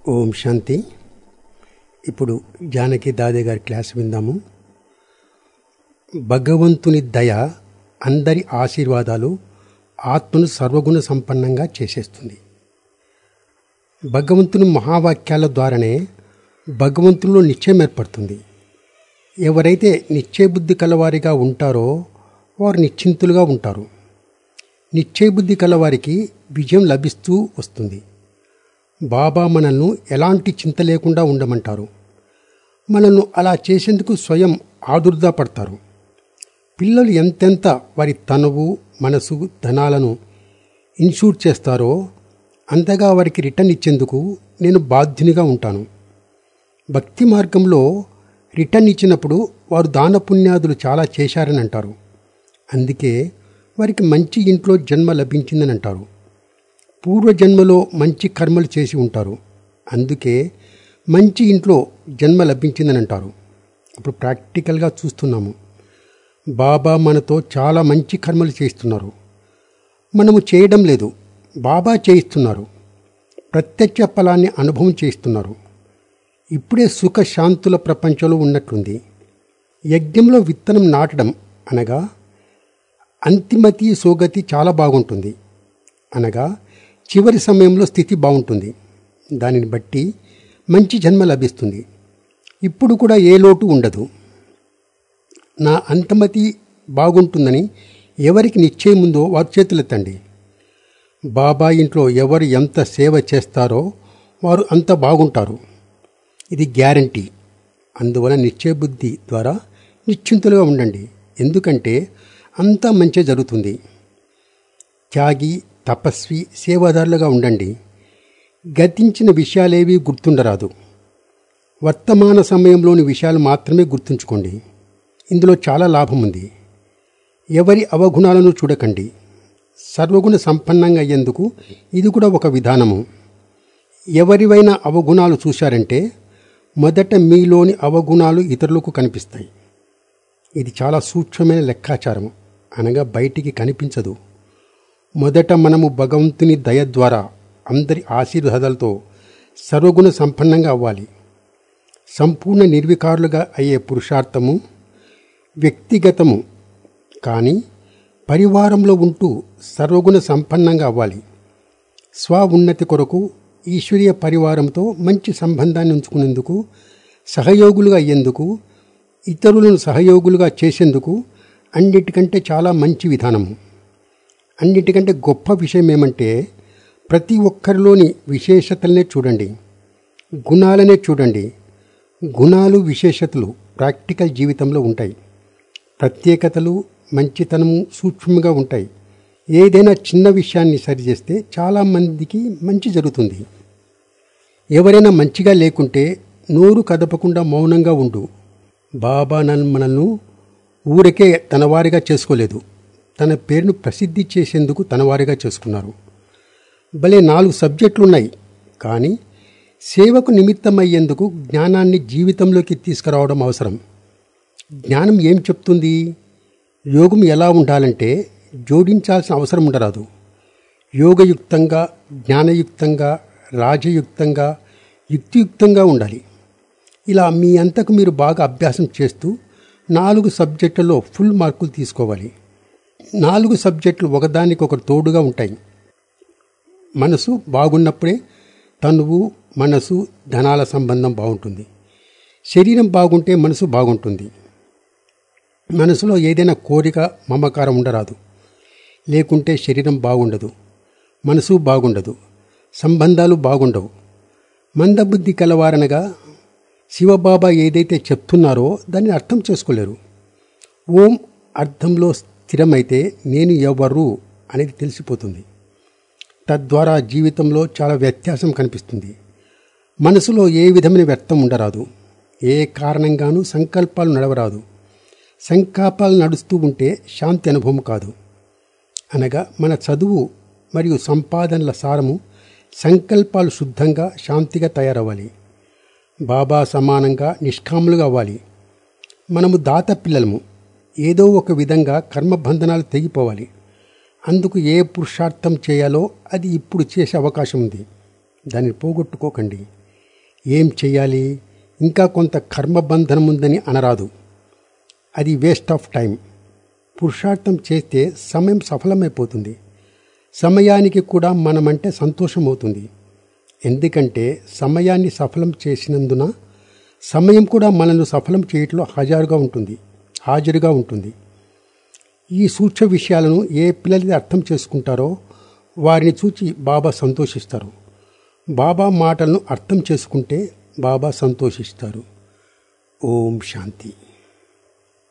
ఓం శాంతి ఇప్పుడు జానకి దాదే గారి క్లాస్ విందాము భగవంతుని దయ అందరి ఆశీర్వాదాలు ఆత్మను సర్వగుణ సంపన్నంగా చేసేస్తుంది భగవంతుని మహావాక్యాల ద్వారానే భగవంతునిలో నిశ్చయం ఏర్పడుతుంది ఎవరైతే నిశ్చయబుద్ధి కలవారిగా ఉంటారో వారు నిశ్చింతులుగా ఉంటారు నిశ్చయబుద్ధి కలవారికి విజయం లభిస్తూ వస్తుంది బాబా మనల్ని ఎలాంటి చింత లేకుండా ఉండమంటారు మనల్ని అలా చేసేందుకు స్వయం ఆదుర్దా పడతారు పిల్లలు ఎంతెంత వారి తనువు మనసు ధనాలను ఇన్షూర్ చేస్తారో అంతగా వారికి రిటర్న్ ఇచ్చేందుకు నేను బాధ్యునిగా ఉంటాను భక్తి మార్గంలో రిటర్న్ ఇచ్చినప్పుడు వారు దాన పుణ్యాదులు చాలా చేశారని అంటారు అందుకే వారికి మంచి ఇంట్లో జన్మ లభించిందని అంటారు పూర్వజన్మలో మంచి కర్మలు చేసి ఉంటారు అందుకే మంచి ఇంట్లో జన్మ లభించిందని అంటారు ఇప్పుడు ప్రాక్టికల్గా చూస్తున్నాము బాబా మనతో చాలా మంచి కర్మలు చేస్తున్నారు మనము చేయడం లేదు బాబా చేయిస్తున్నారు ప్రత్యక్ష ఫలాన్ని అనుభవం చేస్తున్నారు ఇప్పుడే సుఖ శాంతుల ప్రపంచంలో ఉన్నట్లుంది యజ్ఞంలో విత్తనం నాటడం అనగా అంతిమతి సోగతి చాలా బాగుంటుంది అనగా చివరి సమయంలో స్థితి బాగుంటుంది దానిని బట్టి మంచి జన్మ లభిస్తుంది ఇప్పుడు కూడా ఏ లోటు ఉండదు నా అంతమతి బాగుంటుందని ఎవరికి నిశ్చయం ఉందో వారు చేతులెత్తండి బాబా ఇంట్లో ఎవరు ఎంత సేవ చేస్తారో వారు అంత బాగుంటారు ఇది గ్యారంటీ అందువలన నిశ్చయబుద్ధి ద్వారా నిశ్చింతులుగా ఉండండి ఎందుకంటే అంతా మంచి జరుగుతుంది త్యాగి తపస్వి సేవాదారులుగా ఉండండి గతించిన విషయాలేవి గుర్తుండరాదు వర్తమాన సమయంలోని విషయాలు మాత్రమే గుర్తుంచుకోండి ఇందులో చాలా లాభం ఉంది ఎవరి అవగుణాలను చూడకండి సర్వగుణ సంపన్నంగా అయ్యేందుకు ఇది కూడా ఒక విధానము ఎవరివైనా అవగుణాలు చూశారంటే మొదట మీలోని అవగుణాలు ఇతరులకు కనిపిస్తాయి ఇది చాలా సూక్ష్మమైన లెక్కాచారం అనగా బయటికి కనిపించదు మొదట మనము భగవంతుని దయ ద్వారా అందరి ఆశీర్వాదాలతో సర్వగుణ సంపన్నంగా అవ్వాలి సంపూర్ణ నిర్వికారులుగా అయ్యే పురుషార్థము వ్యక్తిగతము కానీ పరివారంలో ఉంటూ సర్వగుణ సంపన్నంగా అవ్వాలి స్వ ఉన్నతి కొరకు ఈశ్వరీయ పరివారంతో మంచి సంబంధాన్ని ఉంచుకునేందుకు సహయోగులుగా అయ్యేందుకు ఇతరులను సహయోగులుగా చేసేందుకు అన్నిటికంటే చాలా మంచి విధానము అన్నిటికంటే గొప్ప విషయం ఏమంటే ప్రతి ఒక్కరిలోని విశేషతలనే చూడండి గుణాలనే చూడండి గుణాలు విశేషతలు ప్రాక్టికల్ జీవితంలో ఉంటాయి ప్రత్యేకతలు మంచితనము సూక్ష్మంగా ఉంటాయి ఏదైనా చిన్న విషయాన్ని సరిచేస్తే చాలామందికి మంచి జరుగుతుంది ఎవరైనా మంచిగా లేకుంటే నోరు కదపకుండా మౌనంగా ఉండు బాబా నన్ను మనల్ని ఊరికే తనవారిగా చేసుకోలేదు తన పేరును ప్రసిద్ధి చేసేందుకు తనవారిగా చేసుకున్నారు భలే నాలుగు సబ్జెక్టులు ఉన్నాయి కానీ సేవకు నిమిత్తమయ్యేందుకు జ్ఞానాన్ని జీవితంలోకి తీసుకురావడం అవసరం జ్ఞానం ఏం చెప్తుంది యోగం ఎలా ఉండాలంటే జోడించాల్సిన అవసరం ఉండరాదు యోగయుక్తంగా జ్ఞానయుక్తంగా రాజయుక్తంగా యుక్తియుక్తంగా ఉండాలి ఇలా మీ అంతకు మీరు బాగా అభ్యాసం చేస్తూ నాలుగు సబ్జెక్టుల్లో ఫుల్ మార్కులు తీసుకోవాలి నాలుగు సబ్జెక్టులు ఒకదానికొకరు తోడుగా ఉంటాయి మనసు బాగున్నప్పుడే తనువు మనసు ధనాల సంబంధం బాగుంటుంది శరీరం బాగుంటే మనసు బాగుంటుంది మనసులో ఏదైనా కోరిక మమకారం ఉండరాదు లేకుంటే శరీరం బాగుండదు మనసు బాగుండదు సంబంధాలు బాగుండవు మందబుద్ధి కలవారనగా శివబాబా ఏదైతే చెప్తున్నారో దాన్ని అర్థం చేసుకోలేరు ఓం అర్థంలో స్థిరమైతే నేను ఎవరు అనేది తెలిసిపోతుంది తద్వారా జీవితంలో చాలా వ్యత్యాసం కనిపిస్తుంది మనసులో ఏ విధమైన వ్యర్థం ఉండరాదు ఏ కారణంగానూ సంకల్పాలు నడవరాదు సంకల్పాలు నడుస్తూ ఉంటే శాంతి అనుభవం కాదు అనగా మన చదువు మరియు సంపాదనల సారము సంకల్పాలు శుద్ధంగా శాంతిగా తయారవ్వాలి బాబా సమానంగా నిష్కాములుగా అవ్వాలి మనము దాత పిల్లలము ఏదో ఒక విధంగా కర్మబంధనాలు తెగిపోవాలి అందుకు ఏ పురుషార్థం చేయాలో అది ఇప్పుడు చేసే అవకాశం ఉంది దాన్ని పోగొట్టుకోకండి ఏం చెయ్యాలి ఇంకా కొంత కర్మబంధనం ఉందని అనరాదు అది వేస్ట్ ఆఫ్ టైం పురుషార్థం చేస్తే సమయం సఫలమైపోతుంది సమయానికి కూడా మనమంటే సంతోషం అవుతుంది ఎందుకంటే సమయాన్ని సఫలం చేసినందున సమయం కూడా మనల్ని సఫలం చేయట్లో హాజరుగా ఉంటుంది హాజరుగా ఉంటుంది ఈ సూక్ష్మ విషయాలను ఏ పిల్లలైతే అర్థం చేసుకుంటారో వారిని చూచి బాబా సంతోషిస్తారు బాబా మాటలను అర్థం చేసుకుంటే బాబా సంతోషిస్తారు ఓం శాంతి